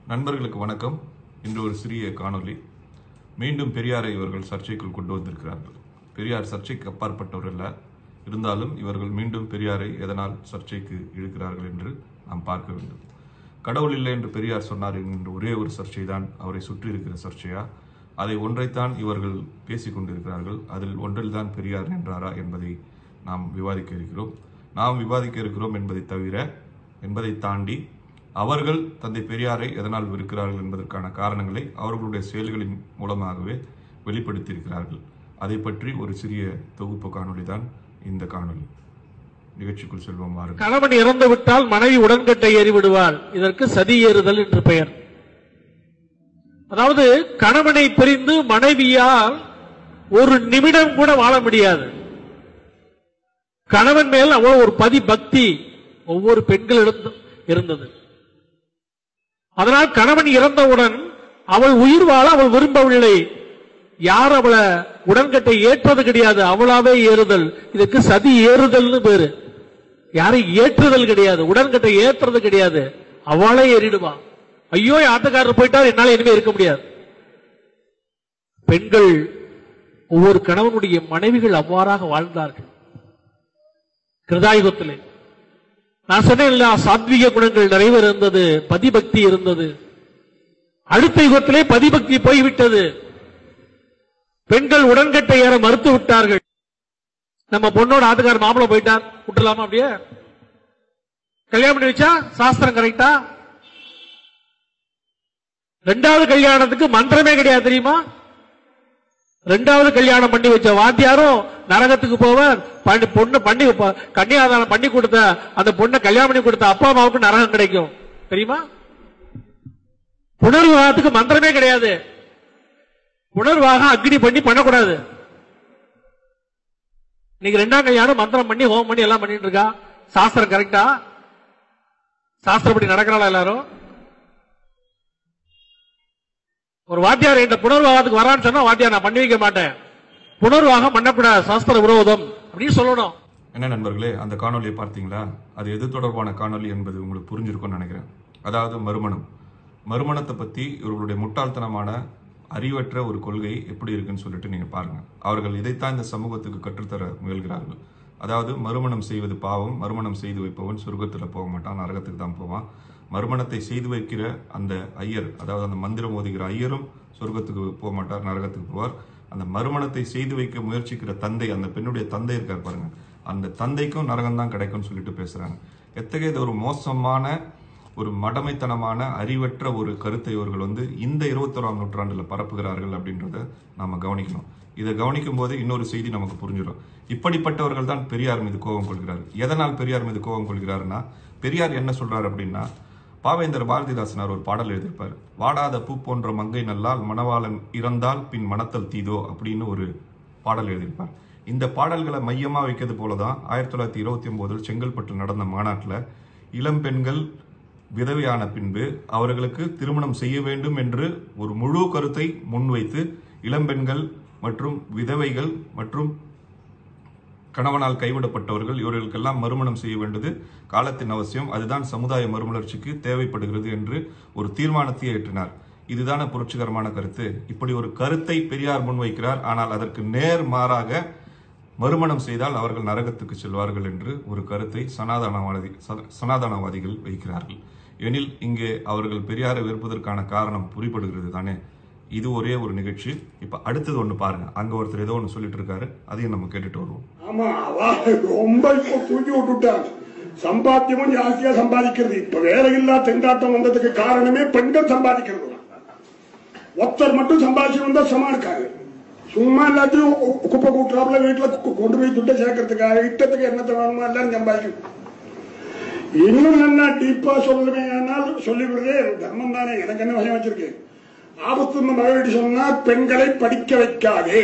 நண்பர்களுக்கு வணக்கம் இன்று ஒரு சிறிய காணொளி மீண்டும் பெரியாரை இவர்கள் சர்ச்சைக்குள் கொண்டு வந்திருக்கிறார்கள் பெரியார் சர்ச்சைக்கு அப்பாற்பட்டவர் அல்ல இருந்தாலும் இவர்கள் மீண்டும் பெரியாரை எதனால் சர்ச்சைக்கு இழுக்கிறார்கள் என்று நாம் பார்க்க வேண்டும் கடவுள் இல்லை என்று பெரியார் சொன்னார் என்கின்ற ஒரே ஒரு சர்ச்சை தான் அவரை சுற்றி இருக்கிற சர்ச்சையா அதை ஒன்றைத்தான் இவர்கள் பேசிக் கொண்டிருக்கிறார்கள் அதில் ஒன்றில்தான் பெரியார் நின்றாரா என்பதை நாம் விவாதிக்க இருக்கிறோம் நாம் விவாதிக்க இருக்கிறோம் என்பதை தவிர என்பதை தாண்டி அவர்கள் தந்தை பெரியாரை எதனால் வெறுக்கிறார்கள் என்பதற்கான காரணங்களை அவர்களுடைய செயல்களின் மூலமாகவே வெளிப்படுத்தியிருக்கிறார்கள் அதை பற்றி ஒரு சிறிய தொகுப்பு காணொளி தான் இந்த காணொளி நிகழ்ச்சிக்குள் செல்வோம் வாருங்கள் கணவன் இறந்து விட்டால் மனைவி உடன்கட்டை ஏறி விடுவாள் இதற்கு சதி ஏறுதல் என்று பெயர் அதாவது கணவனை பிரிந்து மனைவியால் ஒரு நிமிடம் கூட வாழ முடியாது கணவன் மேல் அவ்வளவு ஒரு பதி பக்தி ஒவ்வொரு பெண்களிடம் இருந்தது அதனால் கணவன் இறந்தவுடன் அவள் உயிர் வாழ அவள் விரும்பவில்லை யார் அவளை உடன்கட்டை ஏற்பது கிடையாது அவளாவே ஏறுதல் இதுக்கு சதி ஏறுதல்னு பேரு யாரை ஏற்றுதல் கிடையாது உடன்கட்டை ஏற்றுறது கிடையாது அவளே ஏறிடுவா ஐயோ என் ஆட்டக்காரர் போயிட்டார் என்னால இனிமே இருக்க முடியாது பெண்கள் ஒவ்வொரு கணவனுடைய மனைவிகள் அவ்வாறாக வாழ்ந்தார்கள் கிருதாயுகத்திலே நான் சொன்னேன் இல்லையா, சாத்விக குணங்கள் நிறைய இருந்தது பதிபக்தி இருந்தது அடுத்த யுகத்திலே பதிபக்தி போய்விட்டது பெண்கள் உடன்கட்டை ஏற மறுத்து விட்டார்கள் நம்ம பொண்ணோட ஆத்துக்கார மாப்பிள போயிட்டார் விட்டுலாமா அப்படியே கல்யாணம் பண்ணி வச்சா சாஸ்திரம் கரெக்டா ரெண்டாவது கல்யாணத்துக்கு மந்திரமே கிடையாது தெரியுமா ரெண்டாவது கல்யாணம் பண்ணி வச்ச வாத்தியாரும் நரகத்துக்கு போவார் பண்ணி- பொண்ணு பண்ணி ப- கன்னியாதானம் பண்ணி கொடுத்த அந்த பொண்ணை கல்யாணம் பண்ணி கொடுத்த அப்பா அம்மாவுக்கு நரகம் கிடைக்கும் தெரியுமா புனர்விவாகத்துக்கு மந்திரமே கிடையாது புனர்வாகம் அக்னி பண்ணி பண்ணக்கூடாது இன்னைக்கு ரெண்டாம் கல்யாணம் மந்திரம் பண்ணி ஹோம் பண்ணி எல்லாம் பண்ணிட்டு இருக்கா சாஸ்திரம் கரெக்டா சாஸ்திரப்படி நடக்கிறாளா எல்லாரும் ஒரு வாத்தியார் இந்த புனர்வாகத்துக்கு வரான்னு சொன்னா வாத்தியார் நான் பண்ணி வைக்க மாட்டேன் புனர்வாகம் பண்ணக்கூடாது சாஸ்திர விரோதம் அப்படின்னு சொல்லணும் என்ன நண்பர்களே அந்த காணொளியை பார்த்தீங்களா அது எது தொடர்பான காணொளி என்பது உங்களுக்கு புரிஞ்சிருக்கும்னு நினைக்கிறேன் அதாவது மறுமணம் மறுமணத்தை பத்தி இவர்களுடைய முட்டாள்தனமான அறிவற்ற ஒரு கொள்கை எப்படி இருக்குன்னு சொல்லிட்டு நீங்க பாருங்க அவர்கள் இதைத்தான் இந்த சமூகத்துக்கு கற்றுத்தர முயல்கிறார்கள் அதாவது மறுமணம் செய்வது பாவம் மறுமணம் செய்து வைப்பவன் சொர்க்கத்துல போக மாட்டான் நரகத்துக்கு தான் போவான் மறுமணத்தை செய்து வைக்கிற அந்த ஐயர் அதாவது அந்த மந்திரம் ஓதுகிற ஐயரும் சொர்க்கத்துக்கு போக மாட்டார் நரகத்துக்கு போவார் அந்த மறுமணத்தை செய்து வைக்க முயற்சிக்கிற தந்தை அந்த பெண்ணுடைய தந்தை இருக்கார் பாருங்க அந்த தந்தைக்கும் நரகம் தான் கிடைக்கும்னு சொல்லிட்டு பேசுறாங்க எத்தகைய ஒரு மோசமான ஒரு மடமைத்தனமான அறிவற்ற ஒரு கருத்தை இவர்கள் வந்து இந்த இருபத்தோராம் நூற்றாண்டுல பரப்புகிறார்கள் அப்படின்றத நாம கவனிக்கணும் இதை கவனிக்கும் போது இன்னொரு செய்தி நமக்கு புரிஞ்சிடும் இப்படிப்பட்டவர்கள் தான் பெரியார் மீது கோபம் கொள்கிறார் எதனால் பெரியார் மீது கோபம் கொள்கிறாருன்னா பெரியார் என்ன சொல்றாரு அப்படின்னா பாவேந்தர் பாரதிதாசனார் ஒரு பாடல் எழுதியிருப்பார் வாடாத பூ போன்ற மங்கை நல்லால் மணவாளன் இறந்தால் பின் மணத்தல் தீதோ அப்படின்னு ஒரு பாடல் எழுதியிருப்பார் இந்த பாடல்களை மையமா வைக்கிறது போலதான் ஆயிரத்தி தொள்ளாயிரத்தி இருபத்தி ஒன்பதில் செங்கல்பட்டில் நடந்த மாநாட்டில் இளம் பெண்கள் விதவையான பின்பு அவர்களுக்கு திருமணம் செய்ய வேண்டும் என்று ஒரு முழு கருத்தை முன்வைத்து இளம்பெண்கள் மற்றும் விதவைகள் மற்றும் கணவனால் கைவிடப்பட்டவர்கள் இவர்களுக்கெல்லாம் மறுமணம் செய்ய வேண்டியது காலத்தின் அவசியம் அதுதான் சமுதாய மறுமலர்ச்சிக்கு தேவைப்படுகிறது என்று ஒரு தீர்மானத்தை ஏற்றினார் இதுதான புரட்சிகரமான கருத்து இப்படி ஒரு கருத்தை பெரியார் முன்வைக்கிறார் ஆனால் அதற்கு நேர் மாறாக மறுமணம் செய்தால் அவர்கள் நரகத்துக்கு செல்வார்கள் என்று ஒரு கருத்தை சனாதனவாதி ச- சனாதனவாதிகள் வைக்கிறார்கள் எனில் இங்கே அவர்கள் பெரியாரை வெறுப்பதற்கான காரணம் புரிப்படுகிறது தானே இது ஒரே ஒரு நிகழ்ச்சி இப்ப அடுத்தது ஒண்ணு பாருங்க அங்க ஒருத்தர் ஏதோ ஒண்ணு சொல்லிட்டு இருக்காரு அதையும் நம்ம கேட்டுட்டு வருவோம் ஆமா அவ ரொம்ப இப்போ தூக்கி விட்டுட்டாங்க சம்பாத்தியமும் ஜாஸ்தியா சம்பாதிக்கிறது இப்ப வேலையில்லா திண்டாட்டம் வந்ததுக்கு காரணமே பெண்கள் சம்பாதிக்கிறது தான். ஒருத்தர் மட்டும் சம்பாதிச்சு வந்தா சமாளிக்காது சும்மா எல்லாத்தையும் கு- குப்பை கூட்டுறாப்புல வீட்டுல கு- கொண்டு போய் துட்டை சேர்க்கறதுக்காக இட்டத்துக்கு என்னத்தை வேணுமோ எல்லாரும் சம்பாதிக்கும் இன்னும் நல்லா டீப்பா சொல்லுவேன் ஆனால் சொல்லிவிடுதே தர்மம் தானே எனக்கு என்ன விஷயம் வச்சிருக்கேன் ஆபத்து மகளிர் சொன்னா பெண்களை படிக்க வைக்காதே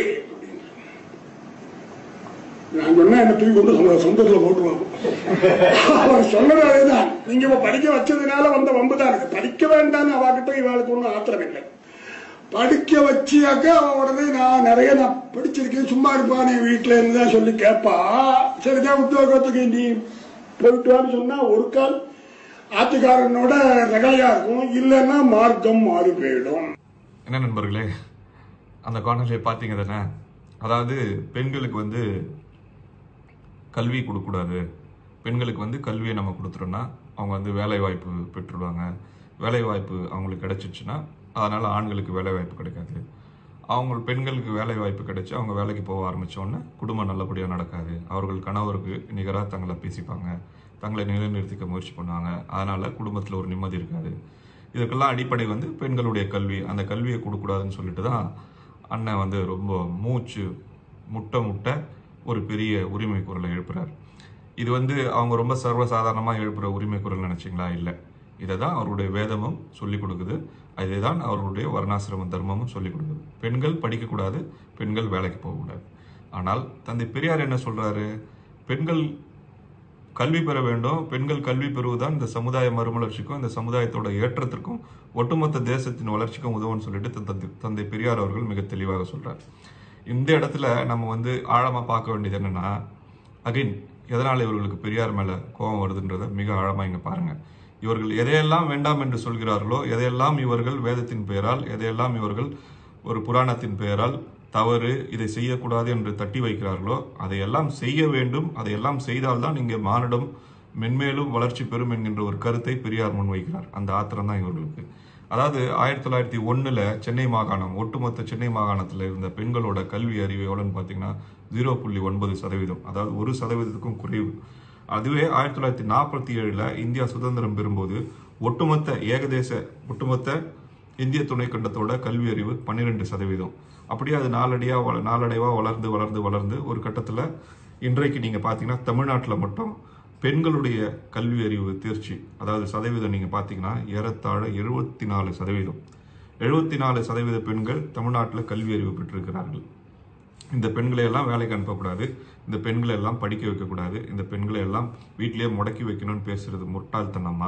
நான் சொன்னா என்ன தூக்கி கொண்டு சொந்த- சொந்தத்துல போட்டுருவாங்க அவர் சொன்னது அதுதான் நீங்க இப்ப படிக்க வச்சதுனால வந்த வம்பு தான் இருக்கு படிக்க வேண்டாம்னு அவகிட்ட இவாளுக்கு ஒண்ணும் ஆத்திரம் இல்லை படிக்க வச்சியாக்க அவ உடனே நான் நிறைய நான் படிச்சிருக்கேன் சும்மா இருப்பானே வீட்டுல இருந்து தான் சொல்லி கேட்பா சரிதான் உத்தியோகத்துக்கு நீ போயிட்டு வான்னு சொன்னா ஒரு கால் ஆட்சிக்காரனோட ரகலையா இருக்கும் இல்லைன்னா மார்க்கம் மாறி போயிடும் என்ன நண்பர்களே அந்த காணொலியை பார்த்தீங்க தானே அதாவது பெண்களுக்கு வந்து கல்வி கொடுக்கக்கூடாது பெண்களுக்கு வந்து கல்வியை நம்ம கொடுத்துட்டோம்னா அவங்க வந்து வேலை வாய்ப்பு பெற்றுடுவாங்க வேலை வாய்ப்பு அவங்களுக்கு கிடைச்சிச்சுன்னா அதனால் ஆண்களுக்கு வேலை வாய்ப்பு கிடைக்காது அவங்க பெண்களுக்கு வேலை வாய்ப்பு கிடைச்சு அவங்க வேலைக்கு போக ஆரம்பிச்ச உடனே குடும்பம் நல்லபடியாக நடக்காது அவர்கள் கணவருக்கு நிகராக தங்களை பேசிப்பாங்க தங்களை நிலைநிறுத்திக்க முயற்சி பண்ணுவாங்க அதனால் குடும்பத்தில் ஒரு நிம்மதி இருக்காது இதுக்கெல்லாம் அடிப்படை வந்து பெண்களுடைய கல்வி அந்த கல்வியை கொடுக்கக்கூடாதுன்னு சொல்லிட்டு தான் அண்ணன் வந்து ரொம்ப மூச்சு முட்டை முட்டை ஒரு பெரிய உரிமை குரலை எழுப்புறார் இது வந்து அவங்க ரொம்ப சர்வசாதாரணமாக எழுப்புற உரிமை குரல் நினைச்சிங்களா இல்லை இதை தான் அவருடைய வேதமும் சொல்லிக் கொடுக்குது அதே தான் அவர்களுடைய வர்ணாசிரம தர்மமும் சொல்லிக் கொடுக்குது பெண்கள் படிக்கக்கூடாது பெண்கள் வேலைக்கு போகக்கூடாது ஆனால் தந்தை பெரியார் என்ன சொல்றாரு பெண்கள் கல்வி பெற வேண்டும் பெண்கள் கல்வி பெறுவதுதான் இந்த சமுதாய மறுமலர்ச்சிக்கும் இந்த சமுதாயத்தோட ஏற்றத்திற்கும் ஒட்டுமொத்த தேசத்தின் வளர்ச்சிக்கும் உதவும்னு சொல்லிட்டு தன் தந்தை தந்தை பெரியார் அவர்கள் மிக தெளிவாக சொல்றார் இந்த இடத்துல நம்ம வந்து ஆழமா பார்க்க வேண்டியது என்னன்னா அகைன் எதனால இவர்களுக்கு பெரியார் மேல கோபம் வருதுன்றத மிக ஆழமா இங்க பாருங்க இவர்கள் எதையெல்லாம் வேண்டாம் என்று சொல்கிறார்களோ எதையெல்லாம் இவர்கள் வேதத்தின் பெயரால் எதையெல்லாம் இவர்கள் ஒரு புராணத்தின் பெயரால் தவறு இதை செய்யக்கூடாது என்று தட்டி வைக்கிறார்களோ அதையெல்லாம் செய்ய வேண்டும் அதையெல்லாம் செய்தால்தான் இங்கே மானிடம் மென்மேலும் வளர்ச்சி பெறும் என்கின்ற ஒரு கருத்தை பெரியார் முன்வைக்கிறார் அந்த ஆத்திரம் தான் இவர்களுக்கு அதாவது ஆயிரத்தி தொள்ளாயிரத்தி ஒண்ணுல சென்னை மாகாணம் ஒட்டுமொத்த சென்னை மாகாணத்தில் இருந்த பெண்களோட கல்வி அறிவு எவ்வளோன்னு பார்த்தீங்கன்னா ஜீரோ புள்ளி ஒன்பது சதவீதம் அதாவது ஒரு சதவீதத்துக்கும் குறைவு அதுவே ஆயிரத்தி தொள்ளாயிரத்தி நாற்பத்தி ஏழுல இந்தியா சுதந்திரம் பெறும்போது ஒட்டுமொத்த ஏகதேச ஒட்டுமொத்த இந்திய துணைக்கண்டத்தோட கல்வி அறிவு பன்னிரெண்டு சதவீதம் அப்படியே அது நாளடியா வள நாளடைவா வளர்ந்து வளர்ந்து வளர்ந்து ஒரு கட்டத்துல இன்றைக்கு நீங்க பாத்தீங்கன்னா தமிழ்நாட்டில் மட்டும் பெண்களுடைய கல்வி அறிவு தேர்ச்சி அதாவது சதவீதம் நீங்க பாத்தீங்கன்னா ஏறத்தாழ எழுபத்தி நாலு சதவீதம் எழுபத்தி நாலு சதவீத பெண்கள் தமிழ்நாட்டில் கல்வி அறிவு பெற்றிருக்கிறார்கள் இந்த பெண்களை எல்லாம் வேலைக்கு அனுப்பக்கூடாது இந்த பெண்களை எல்லாம் படிக்க வைக்கக்கூடாது இந்த பெண்களை எல்லாம் வீட்டிலேயே முடக்கி வைக்கணும்னு பேசுறது முட்டாள்தனமா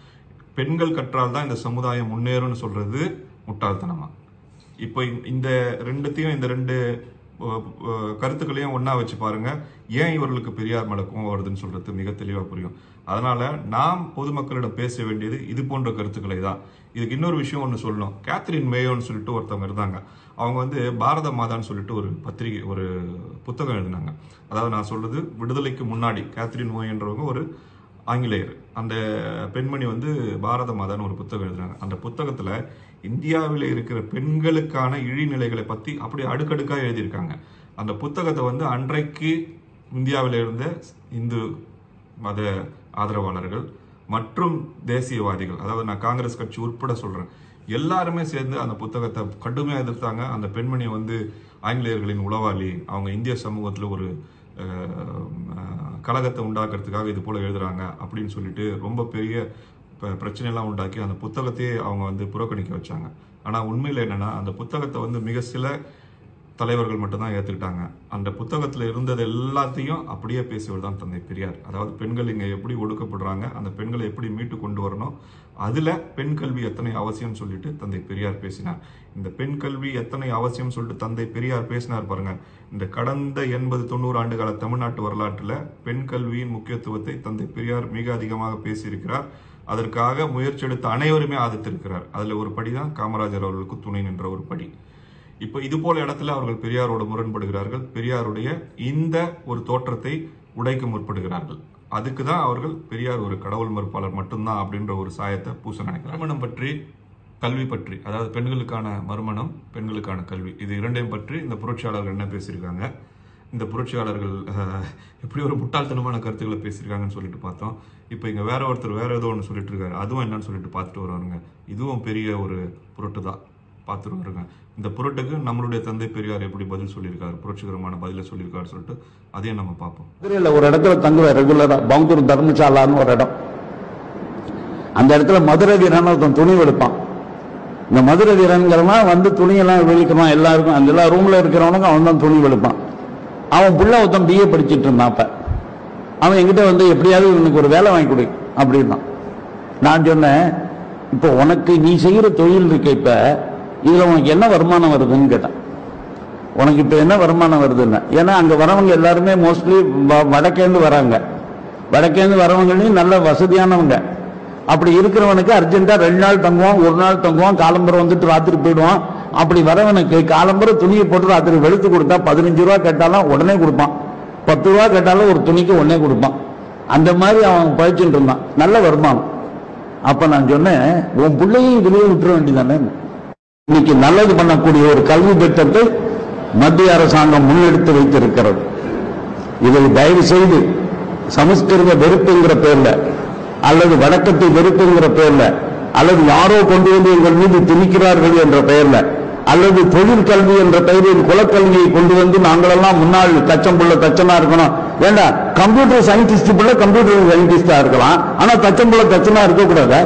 பெண்கள் கற்றால் தான் இந்த சமுதாயம் முன்னேறும்னு சொல்றது முட்டாள்தனமா இப்போ இந்த- இந்த ரெண்டுத்தையும் இந்த ரெண்டு அஹ், அஹ், கருத்துக்களையும் ஒண்ணா வச்சு பாருங்க ஏன் இவர்களுக்கு பெரியார் மேல கோவம் வருதுன்னு சொல்றது மிக தெளிவா புரியும் அதனால நாம் பொதுமக்களிடம் பேச வேண்டியது இது போன்ற கருத்துக்களை தான் இதுக்கு இன்னொரு விஷயம் ஒன்று சொல்லணும் கேத்ரின் மேயோன்னு சொல்லிட்டு ஒருத்தவங்க இருந்தாங்க அவங்க வந்து பாரத மாதான்னு சொல்லிட்டு ஒரு பத்திரிகை ஒரு புத்தகம் எழுதினாங்க அதாவது நான் சொல்றது விடுதலைக்கு முன்னாடி கேத்ரின் மோயன்றவங்க ஒரு ஆங்கிலேயர் அந்த பெண்மணி வந்து பாரத மாதான்னு ஒரு புத்தகம் எழுதுனாங்க அந்த புத்தகத்துல இந்தியாவில் இருக்கிற பெண்களுக்கான இழிநிலைகளை பத்தி அப்படியே அடுக்கடுக்கா எழுதியிருக்காங்க அந்த புத்தகத்தை வந்து அன்றைக்கு இந்தியாவில் இருந்த இந்து மத ஆதரவாளர்கள் மற்றும் தேசியவாதிகள் அதாவது நான் காங்கிரஸ் கட்சி உட்பட சொல்றேன் எல்லாருமே சேர்ந்து அந்த புத்தகத்தை கடுமையா எதிர்த்தாங்க அந்த பெண்மணி வந்து ஆங்கிலேயர்களின் உளவாளி அவங்க இந்திய சமூகத்துல ஒரு அஹ், அஹ், கலகத்தை உண்டாக்குறதுக்காக இது போல எழுதுறாங்க அப்படின்னு சொல்லிட்டு ரொம்ப பெரிய ப- பிரச்சனையெல்லாம் உண்டாக்கி அந்த புத்தகத்தையே அவங்க வந்து புறக்கணிக்க வச்சாங்க ஆனா உண்மையில என்னன்னா அந்த புத்தகத்தை வந்து மிக சில தலைவர்கள் மட்டும்தான் ஏத்துக்கிட்டாங்க அந்த புத்தகத்துல இருந்தது எல்லாத்தையும் அப்படியே பேசியவர் தான் தந்தை பெரியார் அதாவது பெண்கள் இங்க எப்படி ஒடுக்கப்படுறாங்க அந்த பெண்களை எப்படி மீட்டு கொண்டு வரணும் அதுல பெண் கல்வி எத்தனை அவசியம் சொல்லிட்டு தந்தை பெரியார் பேசினார் இந்த பெண் கல்வி எத்தனை அவசியம் சொல்லிட்டு தந்தை பெரியார் பேசினார் பாருங்க இந்த கடந்த எண்பது தொண்ணூறு ஆண்டு கால தமிழ்நாட்டு வரலாற்றுல பெண் கல்வியின் முக்கியத்துவத்தை தந்தை பெரியார் மிக அதிகமாக பேசியிருக்கிறார் அதற்காக முயற்சி எடுத்த அனைவருமே ஆதரித்திருக்கிறார் அதுல ஒரு படி தான் காமராஜர் அவர்களுக்கு துணை நின்ற ஒரு படி இப்போ இது போல இடத்துல அவர்கள் பெரியாரோட முரண்படுகிறார்கள் பெரியாருடைய இந்த ஒரு தோற்றத்தை உடைக்க முற்படுகிறார்கள் அதுக்கு தான் அவர்கள் பெரியார் ஒரு கடவுள் மறுப்பாளர் மட்டும்தான் அப்படின்ற ஒரு சாயத்தை பூச நினைக்கிறார் மறுமணம் பற்றி கல்வி பற்றி அதாவது பெண்களுக்கான மறுமணம் பெண்களுக்கான கல்வி இது இரண்டையும் பற்றி இந்த புரட்சியாளர்கள் என்ன பேசியிருக்காங்க இந்த புரட்சியாளர்கள் அஹ், எப்படி ஒரு முட்டாள்தனமான கருத்துக்களை பேசியிருக்காங்கன்னு சொல்லிட்டு பார்த்தோம் இப்போ இங்க வேற ஒருத்தர் வேற ஏதோ ஒன்று சொல்லிட்டு இருக்காரு அதுவும் என்னன்னு சொல்லிட்டு பார்த்துட்டு வருவாருங்க இதுவும் பெரிய ஒரு புரட்டு தான் பார்த்துட்டு வருங்க இந்த புரட்டுக்கு நம்மளுடைய தந்தை பெரியார் எப்படி பதில் சொல்லியிருக்காரு புரட்சிகரமான பதிலை சொல்லியிருக்காரு சொல்லிட்டு அதையும் நம்ம பார்ப்போம் மதுரையில ஒரு இடத்துல தங்குவேன் ரெகுலரா பவுந்தூர் தர்மசாலான்னு ஒரு இடம் அந்த இடத்துல மதுரை வீரன் ஒருத்தன் துணி எடுப்பான் இந்த மதுரை வீரன்கிறவன் வந்து துணியெல்லாம் வெளிக்குமா எல்லாருக்கும் அந்த எல்லா ரூம்ல இருக்கிறவனுக்கும் அவன் தான் துணி வெளுப்பான் அவன் புள்ள ஒருத்தன் பிஏ படிச்சிட்டு இருந்தான் அப்ப அவன் என்கிட்ட வந்து எப்படியாவது இவனுக்கு ஒரு வேலை வாங்கி கொடு அப்படின்னா நான் சொன்னேன் இப்போ உனக்கு நீ செய்யற தொழில் இருக்க இப்ப இதுல உனக்கு என்ன வருமானம் வருதுன்னு கேட்டான் உனக்கு இப்ப என்ன வருமானம் வருதுன்னு ஏன்னா அங்க வரவங்க எல்லாருமே மோஸ்ட்லி வடக்கேந்து வராங்க வடக்கேந்து வரவங்களையும் நல்ல வசதியானவங்க அப்படி இருக்கிறவனுக்கு அர்ஜென்ட்டா ரெண்டு நாள் தங்குவான் ஒரு நாள் தங்குவான் காலம்பரம் வந்துட்டு ராத்திரி போயிடுவான் அப்படி வரவனுக்கு காலம்பரம் துணியை போட்டு ராத்திரி வெளுத்து கொடுத்தா பதினஞ்சு ரூபா கேட்டாலும் உடனே கொடுப்பான் பத்து ரூபா கேட்டாலும் ஒரு துணிக்கு உடனே கொடுப்பான் அந்த மாதிரி அவன் பழிச்சுட்டு இருந்தான் நல்ல வருமானம் அப்ப நான் சொன்னேன் உன் பிள்ளையும் இதுலயே விட்டுற வேண்டியதானே இன்னைக்கு நல்லது பண்ணக்கூடிய ஒரு கல்வி திட்டத்தை மத்திய அரசாங்கம் முன்னெடுத்து வைத்திருக்கிறது இதை தயவு செய்து சமஸ்கிருத வெறுப்புங்கிற பேர்ல அல்லது வழக்கத்தை வெறுப்புங்கிற பேர்ல அல்லது யாரோ கொண்டு வந்து எங்கள் மீது திணிக்கிறார்கள் என்ற பெயர்ல அல்லது தொழிற்கல்வி என்ற பெயரில் குலக்கல்வியை கொண்டு வந்து நாங்களெல்லாம் முன்னாள் தச்சம் புள்ள தச்சனா இருக்கணும் ஏண்டா கம்ப்யூட்டர் சயின்டிஸ்ட் புள்ள கம்ப்யூட்டர் சயின்டிஸ்டா இருக்கலாம் ஆனா தச்சம் புள்ள தச்சனா இருக்கக்கூடாதா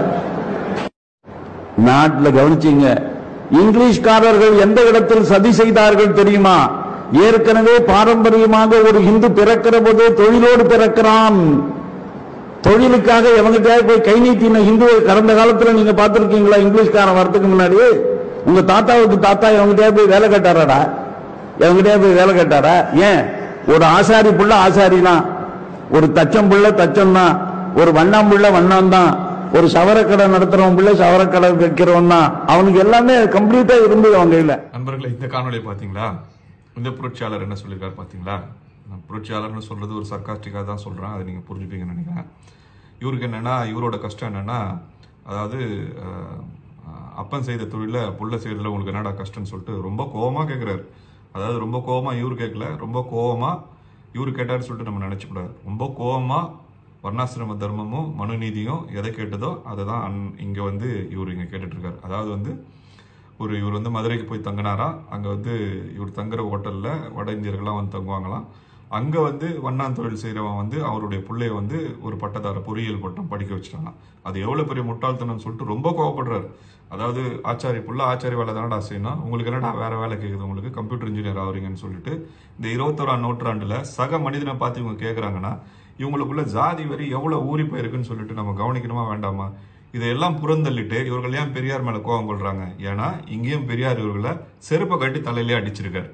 நாட்டில் கவனிச்சீங்க இங்கிலீஷ்காரர்கள் எந்த இடத்தில் சதி செய்தார்கள் தெரியுமா ஏற்கனவே பாரம்பரியமாக ஒரு இந்து பிறக்கிற போதே தொழிலோடு பிறக்கிறான் தொழிலுக்காக எவங்கிட்ட போய் கை நீட்டின இந்துவை கடந்த காலத்துல நீங்க பார்த்திருக்கீங்களா இங்கிலீஷ்காரன் வரதுக்கு முன்னாடி உங்க தாத்தாவுக்கு தாத்தா எவங்கிட்டே போய் வேலை கேட்டாராடா எவங்கிட்டே போய் வேலை கேட்டாரா ஏன் ஒரு ஆசாரி புள்ள ஆசாரி தான் ஒரு தச்சம் புள்ள தச்சம் தான் ஒரு வண்ணாம் புள்ள வண்ணம் தான் ஒரு சவரக்கடை நடத்துறவன் பிள்ளை சவரக்கடை வைக்கிறவன் தான் அவனுக்கு எல்லாமே கம்ப்ளீட்டா இருந்தது அவங்க கையில நண்பர்களே இந்த காணொளியை பார்த்தீங்களா இந்த புரட்சியாளர் என்ன சொல்லியிருக்காரு பார்த்தீங்களா நான் புரட்சியாளர்னு சொல்றது ஒரு சர்க்காஸ்டிக்காக தான் சொல்றேன் அதை நீங்க புரிஞ்சுப்பீங்கன்னு நினைக்கிறேன் இவருக்கு என்னன்னா இவரோட கஷ்டம் என்னன்னா அதாவது அஹ், அப்பன் செய்த தொழில புள்ள செய்யறதுல உங்களுக்கு என்னடா கஷ்டம்னு சொல்லிட்டு ரொம்ப கோவமா கேட்குறாரு அதாவது ரொம்ப கோவமா இவர் கேட்கல ரொம்ப கோவமா இவர் கேட்டாருன்னு சொல்லிட்டு நம்ம நினைச்சக்கூடாது ரொம்ப கோவமா வர்ணாசிரம தர்மமும் மனுநீதியும் எதை கேட்டதோ அதை தான் அன்- இங்க வந்து இவர் இங்க கேட்டுட்டு இருக்காரு அதாவது வந்து ஒரு இவர் வந்து மதுரைக்கு போய் தங்கினாரா அங்கே வந்து இவர் தங்குற ஹோட்டலில் வட இந்தியர்கள்லாம் வந்து தங்குவாங்களாம் அங்கே வந்து வண்ணான் தொழில் செய்கிறவன் வந்து அவருடைய பிள்ளைய வந்து ஒரு பட்டதார பொறியியல் பட்டம் படிக்க வச்சுட்டாங்களாம் அது எவ்வளோ பெரிய முட்டாள்தனம்னு சொல்லிட்டு ரொம்ப கோவப்படுறாரு அதாவது ஆச்சாரி புள்ள ஆச்சாரி வேலை தானடா செய்யணும் உங்களுக்கு என்னடா வேற வேலை கேட்குது உங்களுக்கு கம்ப்யூட்டர் இன்ஜினியர் ஆகுறீங்கன்னு சொல்லிட்டு இந்த இருபத்தோராம் நூற்றாண்டுல சக மனிதனை பார்த்து இவங்க கேட்குறாங்கன்னா இவங்களுக்குள்ள ஜாதி வரி எவ்வளவு ஊறி போயிருக்குன்னு சொல்லிட்டு நம்ம கவனிக்கணுமா வேண்டாமா இதையெல்லாம் புறந்தள்ளிட்டு இவர்கள் ஏன் பெரியார் மேல கோவம் கொள்றாங்க ஏன்னா இங்கேயும் பெரியார் இவர்களை செருப்பை கட்டி தலையிலே அடிச்சிருக்காரு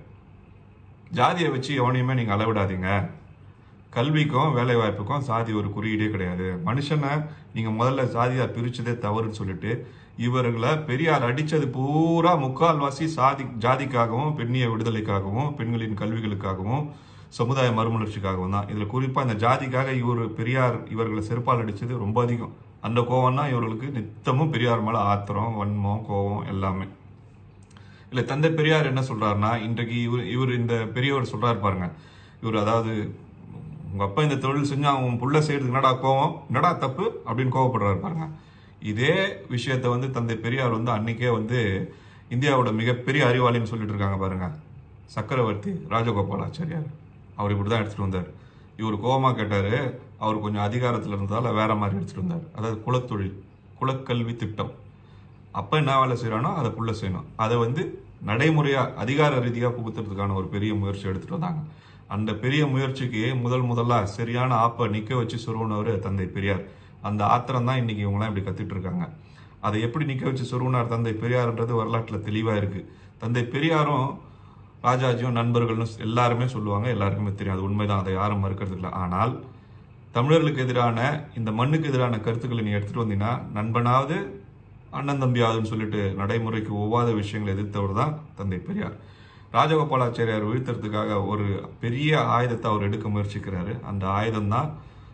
ஜாதியை வச்சு எவனையுமே நீங்க அளவிடாதீங்க கல்விக்கும் வேலை வாய்ப்புக்கும் சாதி ஒரு குறியீடே கிடையாது மனுஷனை நீங்க முதல்ல சாதியா பிரிச்சதே தவறுன்னு சொல்லிட்டு இவர்களை பெரியார் அடிச்சது பூரா முக்கால்வாசி சாதி ஜாதிக்காகவும் பெண்ணிய விடுதலைக்காகவும் பெண்களின் கல்விகளுக்காகவும் சமுதாய மறுமலர்ச்சிக்காகவும் தான் இதுல குறிப்பா இந்த ஜாதிக்காக இவர் பெரியார் இவர்களை செருப்பால் அடிச்சது ரொம்ப அதிகம் அந்த கோவம் தான் இவர்களுக்கு நித்தமும் பெரியார் மேல ஆத்திரம் வன்மம் கோவம் எல்லாமே இல்ல தந்தை பெரியார் என்ன சொல்றாருன்னா இன்றைக்கு இவர் இவர் இந்த பெரியவர் சொல்றாரு பாருங்க இவர் அதாவது உங்க அப்பா இந்த தொழில் செஞ்சா அவன் புள்ள செய்யறதுக்கு என்னடா கோவம் என்னடா தப்பு அப்படின்னு கோவப்படுறாரு பாருங்க இதே விஷயத்த வந்து தந்தை பெரியார் வந்து அன்னைக்கே வந்து இந்தியாவோட மிகப்பெரிய அறிவாளின்னு சொல்லிட்டு இருக்காங்க பாருங்க சக்கரவர்த்தி ராஜகோபாலாச்சாரியார் அவர் இப்படிதான் எடுத்துட்டு வந்தார் இவர் கோவமா கேட்டாரு அவர் கொஞ்சம் அதிகாரத்துல இருந்ததால வேற மாதிரி எடுத்துட்டு வந்தார் அதாவது குலத்தொழில் குலக்கல்வி திட்டம் அப்ப என்ன வேலை செய்யறானோ அதை புள்ள செய்யணும் அதை வந்து நடைமுறையா அதிகார ரீதியா புகுத்துறதுக்கான ஒரு பெரிய முயற்சி எடுத்துட்டு வந்தாங்க அந்த பெரிய முயற்சிக்கு முதல் முதலா சரியான ஆப்ப நிக்க வச்சு சொருவனவர் தந்தை பெரியார் அந்த ஆத்திரம் தான் இன்னைக்கு இவங்களாம் இப்படி கத்திட்டு இருக்காங்க அதை எப்படி நிக்க வச்சு சொருவனார் தந்தை பெரியார்ன்றது வரலாற்றுல தெளிவா இருக்கு தந்தை பெரியாரும் ராஜாஜியும் நண்பர்கள்னு எல்லாருமே சொல்லுவாங்க எல்லாருக்குமே தெரியும் அது உண்மைதான் அதை யாரும் மறுக்கிறது இல்லை ஆனால் தமிழர்களுக்கு எதிரான இந்த மண்ணுக்கு எதிரான கருத்துக்களை நீ எடுத்துட்டு வந்தீங்கன்னா நண்பனாவது அண்ணன் தம்பியாதுன்னு சொல்லிட்டு நடைமுறைக்கு ஒவ்வாத விஷயங்களை எதிர்த்தவர் தான் தந்தை பெரியார் ராஜகோபாலாச்சாரியார் வீழ்த்துறதுக்காக ஒரு பெரிய ஆயுதத்தை அவர் எடுக்க முயற்சிக்கிறாரு அந்த ஆயுதம் தான்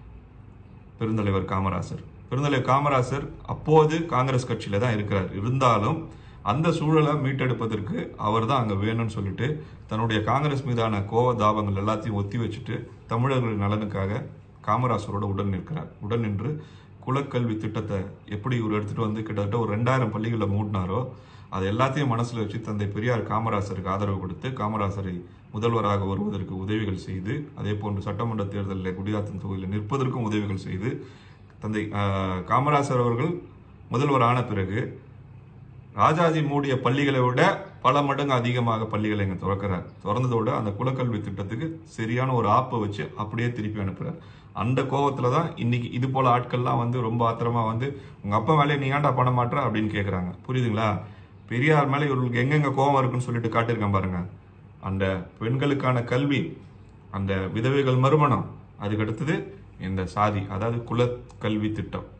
பெருந்தலைவர் காமராசர் பெருந்தலைவர் காமராசர் அப்போது காங்கிரஸ் கட்சியில தான் இருக்கிறார் இருந்தாலும் அந்த சூழலை மீட்டெடுப்பதற்கு அவர் தான் அங்க வேணும்னு சொல்லிட்டு தன்னுடைய காங்கிரஸ் மீதான கோவ தாபங்கள் எல்லாத்தையும் ஒத்தி வச்சுட்டு தமிழர்களின் நலனுக்காக காமராசரோட உடன் நிற்கிறார் உடன் நின்று குலக்கல்வி திட்டத்தை எப்படி இவர் எடுத்துட்டு வந்து கிட்டத்தட்ட ஒரு ரெண்டாயிரம் பள்ளிகளை மூடினாரோ அது எல்லாத்தையும் மனசுல வச்சு தந்தை பெரியார் காமராசருக்கு ஆதரவு கொடுத்து காமராசரை முதல்வராக வருவதற்கு உதவிகள் செய்து அதே போன்று சட்டமன்ற தேர்தலில் குடியாத்தம் தொகுதியில் நிற்பதற்கும் உதவிகள் செய்து தந்தை ஆஹ், காமராசர் அவர்கள் முதல்வர் ஆன பிறகு ராஜாஜி மூடிய பள்ளிகளை விட பல மடங்கு அதிகமாக பள்ளிகளை இங்க திறக்கிறார் திறந்ததோட அந்த குலக்கல்வி திட்டத்துக்கு சரியான ஒரு ஆப்பை வச்சு அப்படியே திருப்பி அனுப்புறார் அந்த கோவத்துல தான் இன்னைக்கு இது போல ஆட்கள்லாம் வந்து ரொம்ப ஆத்திரமா வந்து உங்க அப்பா வேலையை நீ ஏன்டா பண்ண மாட்ற அப்படின்னு கேக்குறாங்க புரியுதுங்களா பெரியார் மேல இவர்களுக்கு எங்கெங்க கோவம் இருக்குன்னு சொல்லிட்டு காட்டியிருக்கேன் பாருங்க அந்த பெண்களுக்கான கல்வி அந்த விதவைகள் மறுமணம் அதுக்கு அடுத்தது இந்த சாதி அதாவது குல கல்வி திட்டம்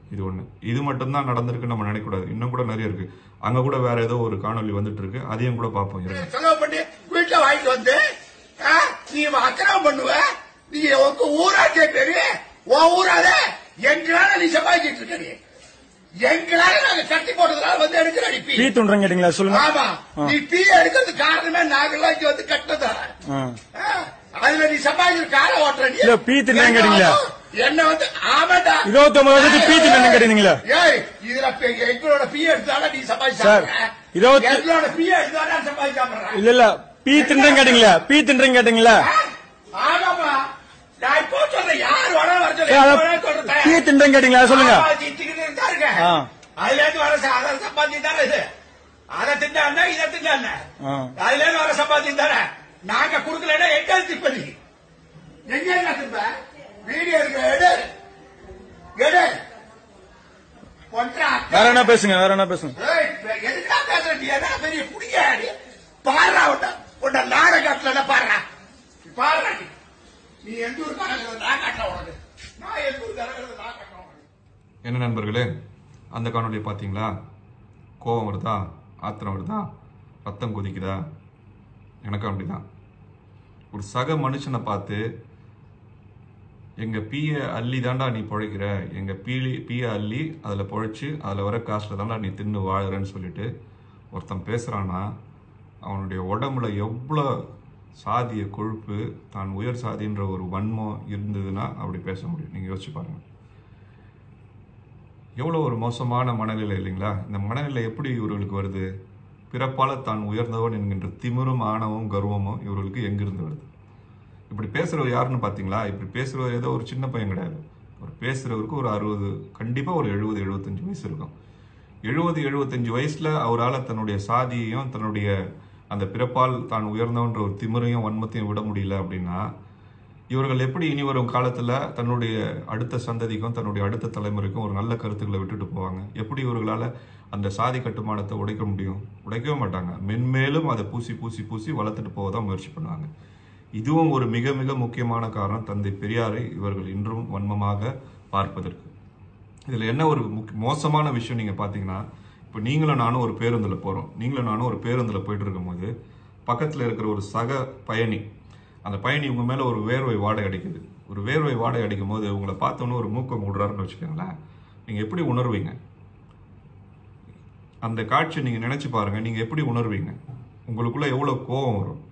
இது ஒண்ணு இது மட்டும்தான் நடந்திருக்குன்னு நம்ம நினைக்கக்கூடாது இன்னும் கூட நிறைய இருக்கு அங்க கூட வேற ஏதோ ஒரு காணொளி வந்துட்டு இருக்கு அதையும் கூட பார்ப்போம் இருங்க. செலவு பண்ணி வீட்டுல வாங்கிட்டு வந்து ஆ, நீ அக்கிரமம் பண்ணுவ நீ உங்க ஊராட்சியை பெரிய உன் ஊராத எங்களால நீ சம்பாதிச்சிட்டு இருக்க நீ எங்களால நாங்க கட்டி போட்டதுனால வந்து எடுக்கிற நீ பீ பீ துண்டுறேன் கேட்டீங்களா சொல்லுங்க ஆமா நீ பீ எடுக்கிறதுக்கு காரணமே நாங்கெல்லாம் இங்க வந்து கட்டதா ஆ. அதுல நீ சம்பாதிக்கிற காரை ஓட்டுற நீ இல்ல, பீ தின்னேன்னு கேட்டீங்களா? என்ன வந்து ஆமாடா இருபத்தி ஒன்பது வருஷத்துக்கு பீ தின்னேன்னு கேட்டீங்களா ஏய் இதுல பி- எங்களோட பீ எடுத்தாலும் நீ சார், சம்பாதிச்சாங்க இருபத்தி- எங்களோட பீ எடுத்தாலும் சம்பாதிக்காம இல்ல இல்ல பீ தின்றேன் கேட்டீங்களா பீ தின்றேன் கேட்டீங்களா ஆமாப்பா நான் இப்போ சொல்றேன் யார் வேணா வர ஏய், அதான் சொல்றேன் பீ தின்றேன் கேட்டீங்களா சொல்லுங்க ஆ. அதுல இருந்து வர ச- அதை சம்பாத்தியம் தானே இது அதை திண்டாண்ணா இதை திண்டாண்ண ஆ. அதுல இருந்து வர சம்பாத்தியம் தானே நாங்க குடுக்கலன்னா எங்க திருப்ப நீ எங்க என்ன திருப்ப வீடியோ இருக்கு எடு எடு ஒன்றா வேற என்ன பேசுங்க வேற என்ன பேசுங்க ஏய், எதுக்குடா பேசுற நீ என்ன பெரிய புடியா நீ பாடுறா உன்ன உன்ன நாட காட்டல பாடுறா பாடுறா நீ நீ எந்த ஊர் காரங்கிறது நான் காட்டுறேன் உனக்கு நான் எந்த ஊர் காரங்கிறது நான் காட்டுறேன் உனக்கு என்ன நண்பர்களே அந்த காணொலியை பார்த்தீங்களா கோபம் வருதா ஆத்திரம் வருதா ரத்தம் கொதிக்குதா எனக்கும் அப்படிதான் ஒரு சக மனுஷனை பார்த்து எங்க பீய அள்ளி தாண்டா நீ பொழைக்கிற எங்க பீலி பீய அள்ளி அதுல பொழைச்சு அதுல வர காசுல தாண்டா நீ தின்னு வாழுறன்னு சொல்லிட்டு ஒருத்தன் பேசுறான்னா அவனுடைய உடம்புல எவ்வளோ சாதிய கொழுப்பு தான் உயர் சாதின்ற ஒரு வன்மம் இருந்ததுன்னா அப்படி பேச முடியும் நீங்க யோசிச்சு பாருங்க எவ்வளோ ஒரு மோசமான மனநிலை இல்லைங்களா இந்த மனநிலை எப்படி இவர்களுக்கு வருது பிறப்பால தான் உயர்ந்தவன் என்கின்ற திமிரும் ஆணவமும் கர்வமும் இவர்களுக்கு எங்கிருந்து வருது இப்படி பேசுறவர் யாருன்னு பார்த்தீங்களா இப்படி பேசுறவர் ஏதோ ஒரு சின்ன பையன் கிடையாது ஒரு பேசுறவருக்கு ஒரு அறுபது கண்டிப்பா ஒரு எழுபது எழுபத்தஞ்சு வயசு இருக்கும் எழுபது எழுபத்தஞ்சு வயசுல அவரால் தன்னுடைய சாதியையும் தன்னுடைய அந்த பிறப்பால் தான் உயர்ந்தவன்ற ஒரு திமிரையும் வன்மத்தையும் விட முடியல அப்படின்னா இவர்கள் எப்படி இனி வரும் காலத்துல தன்னுடைய அடுத்த சந்ததிக்கும் தன்னுடைய அடுத்த தலைமுறைக்கும் ஒரு நல்ல கருத்துக்களை விட்டுட்டு போவாங்க எப்படி இவர்களால அந்த சாதி கட்டுமானத்தை உடைக்க முடியும் உடைக்கவே மாட்டாங்க மென்மேலும் அதை பூசி பூசி பூசி வளர்த்துட்டு போக தான் முயற்சி பண்ணுவாங்க இதுவும் ஒரு மிக மிக முக்கியமான காரணம் தந்தை பெரியாரை இவர்கள் இன்றும் வன்மமாக பார்ப்பதற்கு இதுல என்ன ஒரு முக்கிய- மோசமான விஷயம் நீங்க பாத்தீங்கன்னா இப்போ நீங்களும் நானும் ஒரு பேருந்துல போறோம் நீங்களும் நானும் ஒரு பேருந்துல போயிட்டு இருக்கும்போது பக்கத்துல இருக்கிற ஒரு சக பயணி அந்த பயணி உங்க மேல ஒரு வேர்வை வாடை அடிக்குது ஒரு வேர்வை வாடை அடிக்கும் போது உங்களை பார்த்தோன்னே ஒரு மூக்கம் விடுறாருன்னு வச்சுக்கோங்களேன் நீங்க எப்படி உணர்வீங்க அந்த காட்சியை நீங்க நினைச்சு பாருங்க நீங்க எப்படி உணர்வீங்க உங்களுக்குள்ள எவ்வளவு கோபம் வரும்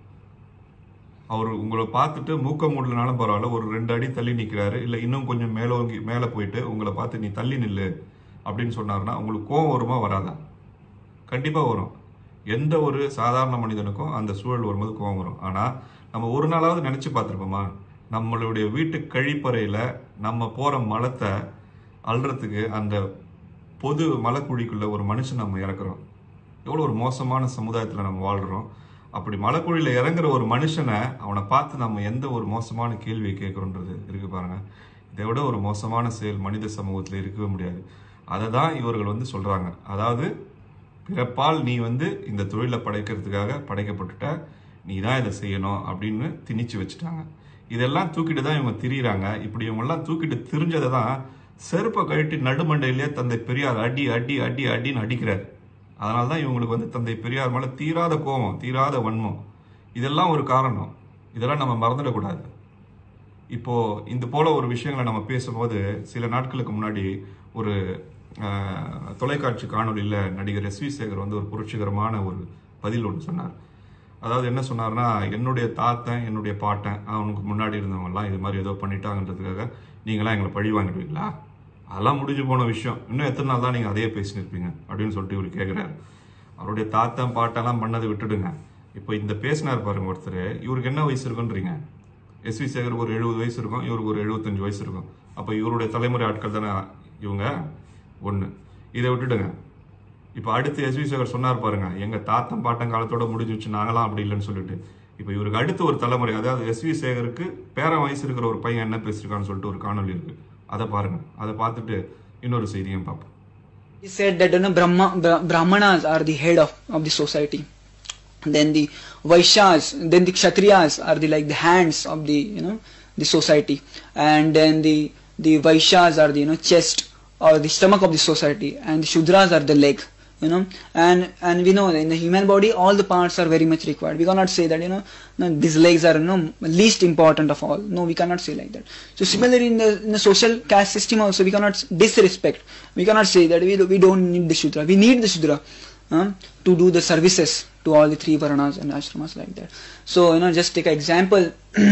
அவர் உங்களை பார்த்துட்டு மூக்க மூடலனாலும் பரவாயில்ல ஒரு ரெண்டு அடி தள்ளி நிற்கிறாரு இல்லை இன்னும் கொஞ்சம் மேலோங்கி மேலே போயிட்டு உங்களை பார்த்து நீ தள்ளி நில்லு அப்படின்னு சொன்னாருன்னா உங்களுக்கு கோவம் வருமா வராதா கண்டிப்பாக வரும் எந்த ஒரு சாதாரண மனிதனுக்கும் அந்த சூழல் வரும்போது கோவம் வரும் ஆனால் நம்ம ஒரு நாளாவது நினச்சி பார்த்துருப்போமா நம்மளுடைய வீட்டு கழிப்பறையில் நம்ம போகிற மலத்தை அள்ளுறதுக்கு அந்த பொது மலைக்குழிக்குள்ள ஒரு மனுஷன் நம்ம இறக்குறோம் எவ்வளோ ஒரு மோசமான சமுதாயத்தில் நம்ம வாழ்கிறோம் அப்படி மலைக்குழியில் இறங்குற ஒரு மனுஷனை அவனை பார்த்து நம்ம எந்த ஒரு மோசமான கேள்வியை கேட்குறோன்றது இருக்கு பாருங்க இதை விட ஒரு மோசமான செயல் மனித சமூகத்தில் இருக்கவே முடியாது அதை தான் இவர்கள் வந்து சொல்றாங்க அதாவது பிறப்பால் நீ வந்து இந்த தொழிலை படைக்கிறதுக்காக படைக்கப்பட்டுட்ட நீ தான் இதை செய்யணும் அப்படின்னு திணிச்சு வச்சுட்டாங்க இதெல்லாம் தூக்கிட்டு தான் இவங்க திரியிறாங்க இப்படி இவங்கெல்லாம் தூக்கிட்டு திரிஞ்சதை தான் செருப்பை கழட்டி நடுமண்டையிலே தந்தை பெரியார் அடி அடி அடி அடின்னு அடிக்கிறார் அதனால தான் இவங்களுக்கு வந்து தந்தை பெரியார் மேலே தீராத கோபம் தீராத வன்மம் இதெல்லாம் ஒரு காரணம் இதெல்லாம் நம்ம மறந்துடக்கூடாது இப்போ இந்த போல ஒரு விஷயங்களை நம்ம பேசும்போது சில நாட்களுக்கு முன்னாடி ஒரு ஆஹ், தொலைக்காட்சி காணொளியில் நடிகர் எஸ் வி சேகர் வந்து ஒரு புரட்சிகரமான ஒரு பதில் ஒன்று சொன்னார் அதாவது என்ன சொன்னார்னா என்னுடைய தாத்தன் என்னுடைய பாட்டன் அவனுக்கு முன்னாடி இருந்தவங்கலாம் இது மாதிரி ஏதோ பண்ணிட்டாங்கன்றதுக்காக நீங்களாம் எங்களை பழி வாங்கிடுவீங்களா அதெல்லாம் முடிஞ்சு போன விஷயம் இன்னும் எத்தனை நாள் தான் நீங்கள் அதையே பேசினிருப்பீங்க அப்படின்னு சொல்லிட்டு இவர் கேட்குறாரு அவருடைய தாத்தன் பாட்டெல்லாம் பண்ணதை விட்டுடுங்க இப்போ இந்த பேசினார் பாருங்க ஒருத்தர் இவருக்கு என்ன வயசு இருக்குன்றீங்க எஸ் வி சேகருக்கு ஒரு எழுபது வயசு இருக்கும் இவருக்கு ஒரு எழுபத்தஞ்சு வயசு இருக்கும் அப்போ இவருடைய தலைமுறை ஆட்கள் தானே இவங்க ஒன்று இதை விட்டுடுங்க இப்போ அடுத்து எஸ் வி சேகர் சொன்னார் பாருங்க எங்க தாத்தன் பாட்டன் காலத்தோட முடிஞ்சிச்சு நாங்களாம் அப்படி இல்லைன்னு சொல்லிட்டு இப்போ இவருக்கு அடுத்து ஒரு தலைமுறை அதாவது எஸ் வி சேகருக்கு பேரன் வயசு இருக்கிற ஒரு பையன் என்ன பேசியிருக்கான்னு சொல்லிட்டு ஒரு காணொளி இருக்கு அதை பாருங்க அதை பார்த்துட்டு இன்னொரு செய்தியும் பார்ப்போம் He said that you know, Brahma, Bra- Brahmanas are the head of, of the society. Then the Vaishyas, then the Kshatriyas are the like the hands of the you know the society, and then the the Vaishyas are the you know chest or the stomach of the society, and the Shudras are the leg. You know, and and we know that in the human body all the parts are very much required. We cannot say that you know no, these legs are you know least important of all. No, we cannot say like that. So similarly in the in the social caste system also we cannot disrespect. We cannot say that we we don't need the Shudra. We need the Shudra uh, to do the services to all the three Varanas and ashramas like that. So you know just take an example.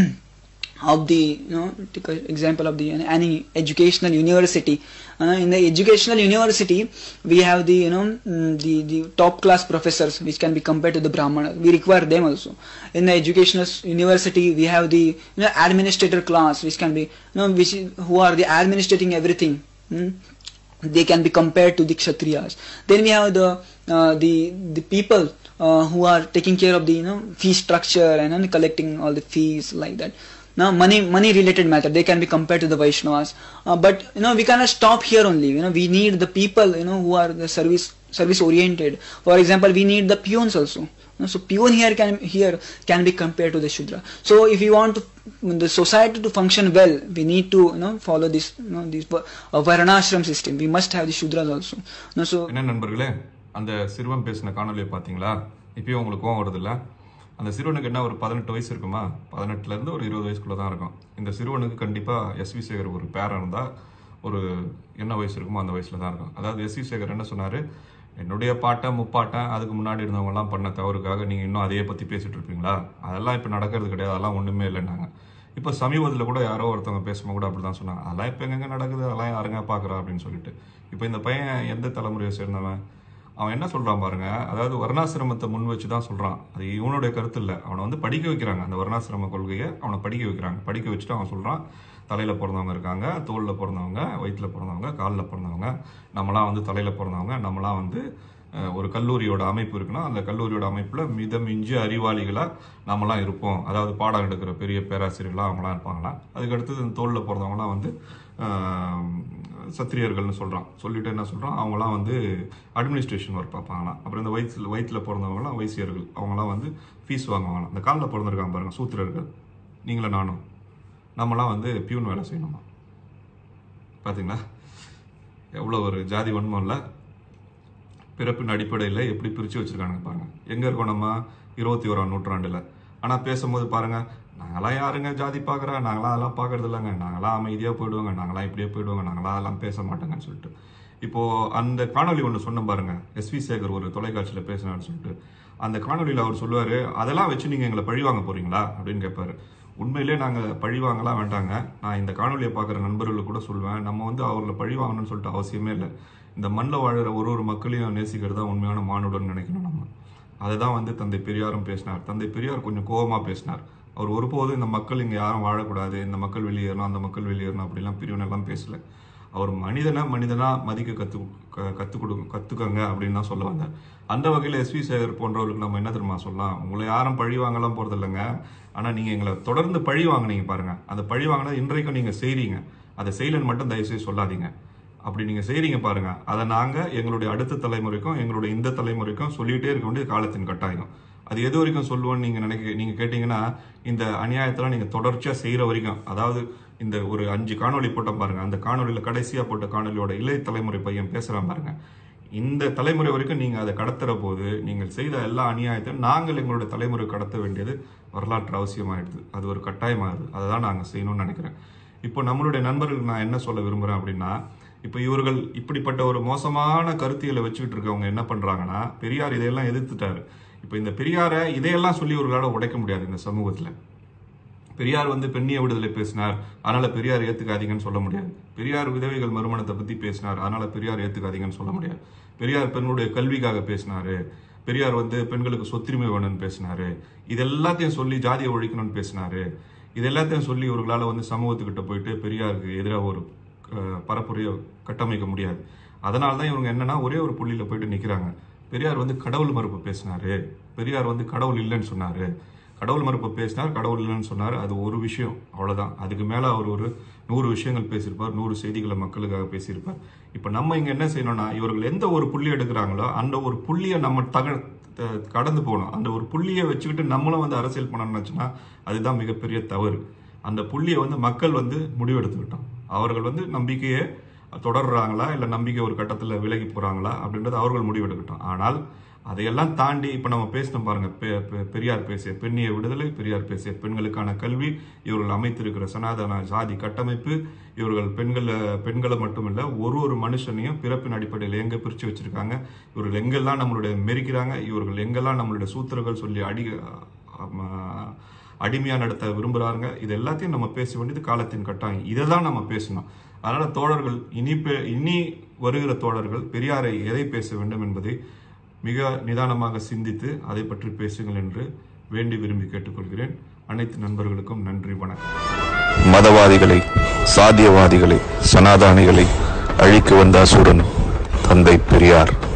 of the you know take an example of the any educational university uh, in the educational university we have the you know mm, the the top class professors which can be compared to the brahmanas we require them also in the educational s- university we have the you know administrator class which can be you know which is- who are the administrating everything mm, they can be compared to the kshatriyas then we have the uh, the the people uh, who are taking care of the you know fee structure and you know, collecting all the fees like that now money money related matter they can be compared to the vaishnavas uh, but you know we cannot stop here only you know we need the people you know who are the service service oriented for example we need the peons also You know, so peon here can here can be compared to the shudra so if you want to, the society to function well we need to you know follow this you know this va- uh, varnashram system we must have the shudras also you know, so என்ன நண்பர்களே அந்த சிறுவன் பேசின காணொலியை பார்த்தீங்களா இப்பயும் உங்களுக்கு கோவம் வருதுல்ல அந்த சிறுவனுக்கு என்ன ஒரு பதினெட்டு வயசு இருக்குமா பதினெட்டுல இருந்து ஒரு இருபது வயசுக்குள்ள தான் இருக்கும் இந்த சிறுவனுக்கு கண்டிப்பா எஸ் வி சேகர் ஒரு பேரன் இருந்தா ஒரு என்ன வயசு இருக்குமோ அந்த வயசுல தான் இருக்கும் அதாவது எஸ் வி சேகர் என்ன சொன்னாரு என்னுடைய பாட்டன் முப்பாட்டன் அதுக்கு முன்னாடி இருந்தவங்க எல்லாம் பண்ண தவறுக்காக நீங்க இன்னும் அதையே பத்தி பேசிட்டு இருப்பீங்களா அதெல்லாம் இப்ப நடக்கிறது கிடையாது அதெல்லாம் ஒண்ணுமே இல்லைன்னாங்க இப்போ சமீபத்தில் கூட யாரோ ஒருத்தவங்க பேசும்போது கூட அப்படிதான் சொன்னாங்க அதெல்லாம் இப்போ எங்கெங்க நடக்குது அதெல்லாம் யாருங்க பார்க்குறா அப்படின்னு சொல்லிட்டு இப்போ இந்த பையன் எந்த தலைமுறையை சேர்ந்தவன் அவன் என்ன சொல்றான் பாருங்க அதாவது வர்ணாசிரமத்தை முன் வச்சு தான் சொல்றான் அது இவனுடைய கருத்து இல்லை அவனை வந்து படிக்க வைக்கிறாங்க அந்த வர்ணாசிரம கொள்கையை அவனை படிக்க வைக்கிறாங்க படிக்க வச்சுட்டு அவன் சொல்றான் தலையில பிறந்தவங்க இருக்காங்க தோல்ல பிறந்தவங்க வயிற்றுல பிறந்தவங்க காலில் பிறந்தவங்க நம்மளாம் வந்து தலையில பிறந்தவங்க நம்மளாம் வந்து அஹ், ஒரு கல்லூரியோட அமைப்பு இருக்குன்னா அந்த கல்லூரியோட அமைப்புல மிதமிஞ்சி அறிவாளிகளா நாமெல்லாம் இருப்போம் அதாவது பாடம் எடுக்கிற பெரிய பேராசிரியர்களாக அவங்களாம் இருப்பாங்களாம் அதுக்கு அடுத்தது இந்த தோல்ல பிறந்தவங்களாம் வந்து ஆஹ், சத்திரியர்கள்னு சொல்றான் சொல்லிட்டு என்ன சொல்றான் அவங்களாம் வந்து அட்மினிஸ்ட்ரேஷன் ஒர்க் பார்ப்பாங்களாம் அப்புறம் இந்த வயிற்றுல வயிற்றுல பிறந்தவங்களாம் வைசியர்கள் அவங்களாம் வந்து ஃபீஸ் வாங்குவாங்களாம் இந்த காலில் பிறந்திருக்காங்க பாருங்க சூத்திரர்கள் நீங்களும் நானும் நம்மலாம் வந்து பியூன் வேலை செய்யணுமா பாத்தீங்களா எவ்வளோ ஒரு ஜாதி வன்மம் இல்லை பிறப்பின் அடிப்படையில் எப்படி பிரித்து வச்சிருக்கானுங்க பாருங்க எங்க இருக்கோம் நம்ம இருபத்தி ஓராம் நூற்றாண்டுல ஆனா பேசும்போது பாருங்க நாங்களாம் யாருங்க ஜாதி பார்க்குறா நாங்களாம் அதெல்லாம் பார்க்கறது இல்லைங்க நாங்களாம் அமைதியா போயிடுவோங்க நாங்களாம் இப்படியே போயிடுவோங்க நாங்களாம் அதெல்லாம் பேச மாட்டோங்கன்னு சொல்லிட்டு இப்போ அந்த காணொளி ஒன்று சொன்ன பாருங்க எஸ் வி சேகர் ஒரு தொலைக்காட்சியில பேசினான்னு சொல்லிட்டு அந்த காணொளியில அவர் சொல்லுவாரு அதெல்லாம் வச்சு நீங்க எங்களை பழி வாங்க போறீங்களா அப்படின்னு கேட்பாரு உண்மையிலே நாங்க பழி வாங்கலாம் வேண்டாங்க நான் இந்த காணொலியை பார்க்குற நண்பர்களுக்கு கூட சொல்லுவேன் நம்ம வந்து அவர்களை பழி வாங்கணும்னு சொல்லிட்டு அவசியமே இல்லை இந்த மண்ணில் வாழுற ஒரு ஒரு மக்களையும் நேசிக்கிறது தான் உண்மையான மானுடன் நினைக்கணும் நம்ம அதை தான் வந்து தந்தை பெரியாரும் பேசினார் தந்தை பெரியார் கொஞ்சம் கோபமா பேசினார் அவர் ஒருபோதும் இந்த மக்கள் இங்க யாரும் வாழக்கூடாது இந்த மக்கள் வெளியேறணும் அந்த மக்கள் வெளியேறணும் அப்படிலாம் பிரிவினெல்லாம் பேசல அவர் மனிதனை மனிதனா மதிக்க கத்து க- கத்துக் கொடு கத்துக்கங்க அப்படின்னு தான் சொல்ல வந்தார் அந்த வகையில் எஸ்வி சேகர் போன்றவர்களுக்கு நம்ம என்ன தெரியுமா சொல்லலாம் உங்களை யாரும் பழி வாங்கலாம் போறது இல்லைங்க ஆனா நீங்க எங்களை தொடர்ந்து பழி வாங்குனீங்க பாருங்க அந்த பழி வாங்கினது இன்றைக்கும் நீங்க செய்றீங்க அதை செய்யலன்னு மட்டும் தயவு செய்து சொல்லாதீங்க அப்படி நீங்க செய்றீங்க பாருங்க அதை நாங்க எங்களுடைய அடுத்த தலைமுறைக்கும் எங்களுடைய இந்த தலைமுறைக்கும் சொல்லிட்டே இருக்க வேண்டிய காலத்தின் கட்டாயம் அது எது வரைக்கும் சொல்லுவோம்னு நீங்க நினைக்க நீங்க கேட்டீங்கன்னா இந்த அநியாயத்தெல்லாம் நீங்க தொடர்ச்சியா செய்யற வரைக்கும் அதாவது இந்த ஒரு அஞ்சு காணொளி போட்டோம் பாருங்க அந்த காணொளியில கடைசியா போட்ட காணொளியோட இளைய தலைமுறை பையன் பேசுறான் பாருங்க இந்த தலைமுறை வரைக்கும் நீங்க அதை கடத்துற போது நீங்கள் செய்த எல்லா அநியாயத்தையும் நாங்கள் எங்களுடைய தலைமுறை கடத்த வேண்டியது வரலாற்று அவசியமாயிடுது அது ஒரு கட்டாயமாகுது அதை தான் நாங்க செய்யணும்னு நினைக்கிறேன் இப்போ நம்மளுடைய நண்பர்களுக்கு நான் என்ன சொல்ல விரும்புறேன் அப்படின்னா இப்போ இவர்கள் இப்படிப்பட்ட ஒரு மோசமான கருத்தியலை வச்சுக்கிட்டு இருக்கவங்க என்ன பண்றாங்கன்னா பெரியார் இதையெல்லாம் எதிர்த்துட்டாரு இப்போ இந்த பெரியாரை இதையெல்லாம் சொல்லி இவர்களால உடைக்க முடியாது இந்த சமூகத்துல பெரியார் வந்து பெண்ணிய விடுதலை பேசினார் அதனால பெரியார் ஏத்துக்காதீங்கன்னு சொல்ல முடியாது பெரியார் விதவைகள் மறுமணத்தை பத்தி பேசினார் அதனால பெரியார் ஏத்துக்காதீங்கன்னு சொல்ல முடியாது பெரியார் பெண்ணுடைய கல்விக்காக பேசினாரு பெரியார் வந்து பெண்களுக்கு சொத்துரிமை வேணும்னு பேசினாரு இது எல்லாத்தையும் சொல்லி ஜாதியை ஒழிக்கணும்னு பேசினாரு இது எல்லாத்தையும் சொல்லி இவர்களால வந்து சமூகத்துக்கிட்ட போயிட்டு பெரியாருக்கு எதிராக ஒரு அஹ், பரப்புரையை கட்டமைக்க முடியாது அதனால தான் இவங்க என்னன்னா ஒரே ஒரு புள்ளியில போயிட்டு நிக்கிறாங்க பெரியார் வந்து கடவுள் மறுப்பு பேசினாரு பெரியார் வந்து கடவுள் இல்லைன்னு சொன்னாரு கடவுள் மறுப்பு பேசினார் கடவுள் இல்லைன்னு சொன்னார் அது ஒரு விஷயம் அவ்வளவுதான் அதுக்கு மேல அவர் ஒரு நூறு விஷயங்கள் பேசியிருப்பார் நூறு செய்திகளை மக்களுக்காக பேசியிருப்பார் இப்ப நம்ம இங்க என்ன செய்யணும்னா இவர்கள் எந்த ஒரு புள்ளி எடுக்கிறாங்களோ அந்த ஒரு புள்ளியை நம்ம தக த- கடந்து போகணும் அந்த ஒரு புள்ளியை வச்சுக்கிட்டு நம்மளும் வந்து அரசியல் பண்ணணும்னு நினைச்சோம்னா அதுதான் மிகப்பெரிய தவறு அந்த புள்ளியை வந்து மக்கள் வந்து முடிவெடுத்துக்கிட்டோம் அவர்கள் வந்து நம்பிக்கையை தொடர்றாங்களா இல்லை நம்பிக்கை ஒரு கட்டத்தில் விலகி போறாங்களா அப்படின்றது அவர்கள் முடிவெடுக்கட்டும் ஆனால் அதையெல்லாம் தாண்டி இப்போ நம்ம பேசணும் பாருங்க பெ- பெ- பெரியார் பேசிய பெண்ணிய விடுதலை பெரியார் பேசிய பெண்களுக்கான கல்வி இவர்கள் அமைத்திருக்கிற சனாதன சாதி கட்டமைப்பு இவர்கள் பெண்கள் பெண்களை மட்டுமில்ல ஒரு ஒரு மனுஷனையும் பிறப்பின் அடிப்படையில் எங்க பிரிச்சு வச்சிருக்காங்க இவர்கள் எங்கெல்லாம் நம்மளுடைய மெரிக்கிறாங்க இவர்கள் எங்கெல்லாம் நம்மளுடைய சூத்திரங்கள் சொல்லி அடி ஆமா, அடிமையா நடத்த விரும்புறாங்க இது எல்லாத்தையும் நம்ம பேச வேண்டியது காலத்தின் கட்டாயம் இதை தான் நம்ம பேசணும் அதனால தோழர்கள் இனி பே- இனி வருகிற தோழர்கள் பெரியாரை எதை பேச வேண்டும் என்பதை மிக நிதானமாக சிந்தித்து அதை பற்றி பேசுங்கள் என்று வேண்டி விரும்பி கேட்டுக்கொள்கிறேன் அனைத்து நண்பர்களுக்கும் நன்றி வணக்கம் மதவாதிகளை சாதியவாதிகளை சனாதானிகளை அழிக்க வந்த அசுரன் தந்தை பெரியார்